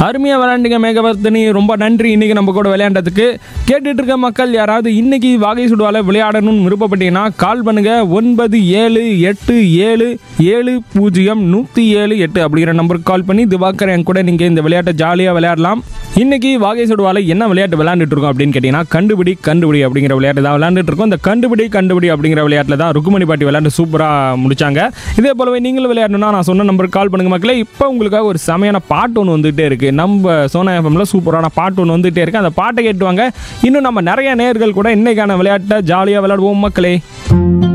அருமையாக விளையாண்டுங்க மேகவர்த்தனி ரொம்ப நன்றி இன்னைக்கு நம்ம கூட விளையாண்டதுக்கு கேட்டுட்டு இருக்க மக்கள் யாராவது இன்னைக்கு வாகை சுடுவால விளையாடணும்னு விருப்பப்பட்டீங்கன்னா கால் பண்ணுங்க ஒன்பது ஏழு எட்டு ஏழு ஏழு பூஜ்ஜியம் நூற்றி ஏழு எட்டு அப்படிங்கிற நம்பருக்கு கால் பண்ணி திவாகர் என் கூட நீங்கள் இந்த விளையாட்டை ஜாலியாக விளையாடலாம் இன்னைக்கு வாகை சுடுவால என்ன விளையாட்டு விளையாண்டுட்டு இருக்கோம் அப்படின்னு கேட்டிங்கன்னா கண்டுபிடி கண்டுபிடி அப்படிங்கிற விளையாட்டு தான் விளையாண்டுட்டு இருக்கோம் இந்த கண்டுபிடி கண்டுபிடி அப்படிங்கிற விளையாட்டில் தான் ருக்குமணி பாட்டி விளையாண்டு சூப்பராக முடிச்சாங்க இதே போலவே நீங்களும் விளையாடணும்னா நான் சொன்ன நம்பருக்கு கால் பண்ணுங்க மக்களே இப்போ உங்களுக்காக ஒரு செமையான பாட்டு ஒன்று வந்துகிட்டே இருக்கு நம்ம சோனா எஃப்எம்ல சூப்பரான பாட்டு ஒன்று வந்துகிட்டே இருக்கு அந்த பாட்டை கேட்டுவாங்க இன்னும் நம்ம நிறைய நேர்கள் கூட இன்னைக்கான விளையாட்டை ஜாலியாக விளையாடுவோம் மக்களே